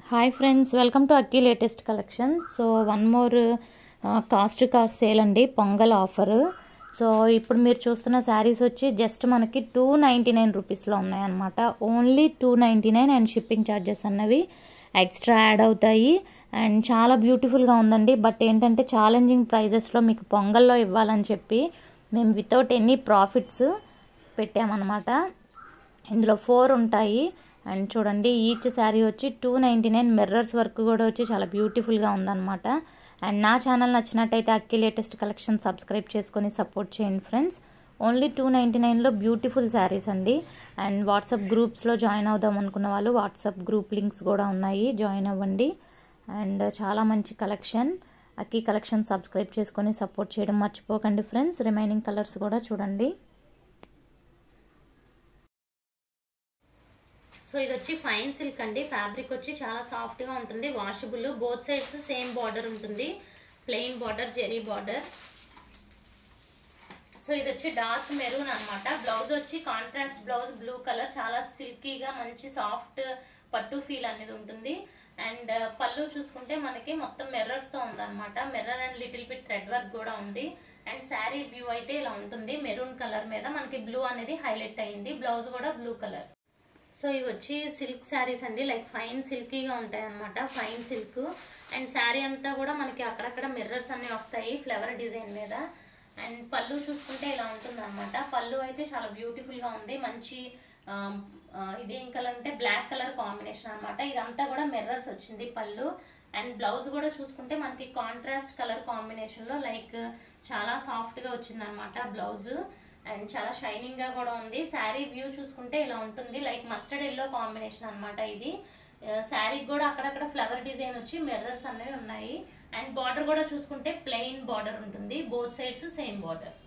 hi friends welcome to Akki latest collection so one more cost to cost sale అండి Pongal offer so ఇప్పుడు మీరు చూస్తున్న శారీస్ వచ్చి జస్ట్ మనకి టూ నైంటీ నైన్ రూపీస్లో ఉన్నాయన్నమాట only two ninety nine and shipping charges అన్నవి ఎక్స్ట్రా యాడ్ అవుతాయి అండ్ చాలా బ్యూటిఫుల్గా ఉందండి బట్ ఏంటంటే ఛాలెంజింగ్ ప్రైజెస్లో మీకు పొంగల్లో ఇవ్వాలని చెప్పి మేము వితౌట్ ఎనీ ప్రాఫిట్స్ పెట్టామన్నమాట ఇందులో ఫోర్ ఉంటాయి అండ్ చూడండి ఈచ్ శారీ వచ్చి two ninety nine mirrors work కూడా వచ్చి చాలా బ్యూటిఫుల్గా ఉందన్నమాట అండ్ నా ఛానల్ నచ్చినట్టయితే అక్కి లేటెస్ట్ కలెక్షన్ సబ్స్క్రైబ్ చేసుకొని సపోర్ట్ చేయండి ఫ్రెండ్స్ ఓన్లీ టూ నైంటీ నైన్లో బ్యూటిఫుల్ శారీస్ అండి అండ్ వాట్సాప్ గ్రూప్స్లో జాయిన్ అవుదాం అనుకున్న వాళ్ళు వాట్సాప్ గ్రూప్ లింక్స్ కూడా ఉన్నాయి జాయిన్ అవ్వండి అండ్ చాలా మంచి కలెక్షన్ అక్కి కలెక్షన్ సబ్స్క్రైబ్ చేసుకొని సపోర్ట్ చేయడం మర్చిపోకండి ఫ్రెండ్స్ రిమైనింగ్ కలర్స్ కూడా చూడండి సో ఇది వచ్చి ఫైన్ సిల్క్ అండి ఫ్యాబ్రిక్ వచ్చి చాలా సాఫ్ట్ గా ఉంటుంది washable both sides same border ఉంటుంది plain border zari border so ఇది వచ్చి డార్క్ మెరూన్ అనమాట బ్లౌజ్ వచ్చి కాంట్రాస్ట్ బ్లౌజ్ బ్లూ కలర్ చాలా సిల్కీగా మంచి సాఫ్ట్ పట్టు ఫీల్ అనేది ఉంటుంది అండ్ పళ్ళు చూసుకుంటే మనకి మొత్తం మిర్రర్స్ తో ఉందన్నమాట mirror and little bit thread work కూడా ఉంది అండ్ శారీ వ్యూ అయితే ఇలా ఉంటుంది మెరూన్ కలర్ మీద మనకి బ్లూ అనేది హైలైట్ అయింది బ్లౌజ్ కూడా బ్లూ కలర్ సో ఇవి వచ్చి సిల్క్ శారీస్ అండి లైక్ ఫైన్ సిల్కీగా ఉంటాయి అనమాట ఫైన్ సిల్క్ అండ్ శారీ అంతా కూడా మనకి అక్కడక్కడ మిర్రర్స్ అన్ని వస్తాయి ఫ్లవర్ డిజైన్ మీద అండ్ పళ్ళు చూసుకుంటే ఇలా ఉంటుంది అనమాట పళ్ళు అయితే చాలా బ్యూటిఫుల్ గా ఉంది మంచి ఇదేం కలర్ అంటే బ్లాక్ కలర్ కాంబినేషన్ అనమాట ఇదంతా కూడా మిర్రర్స్ వచ్చింది పళ్ళు అండ్ బ్లౌజ్ కూడా చూసుకుంటే మనకి కాంట్రాస్ట్ కలర్ కాంబినేషన్ లో లైక్ చాలా సాఫ్ట్ గా వచ్చింది అనమాట బ్లౌజ్ అండ్ చాలా షైనింగ్ గా కూడా ఉంది శారీ వ్యూ చూసుకుంటే ఇలా ఉంటుంది లైక్ మస్టర్డ్ ఎల్లో కాంబినేషన్ అనమాట ఇది శారీకి కూడా అక్కడక్కడ ఫ్లవర్ డిజైన్ వచ్చి మిర్రర్స్ అనేవి ఉన్నాయి అండ్ బార్డర్ కూడా చూసుకుంటే ప్లెయిన్ బార్డర్ ఉంటుంది బోత్ సైడ్స్ సేమ్ బార్డర్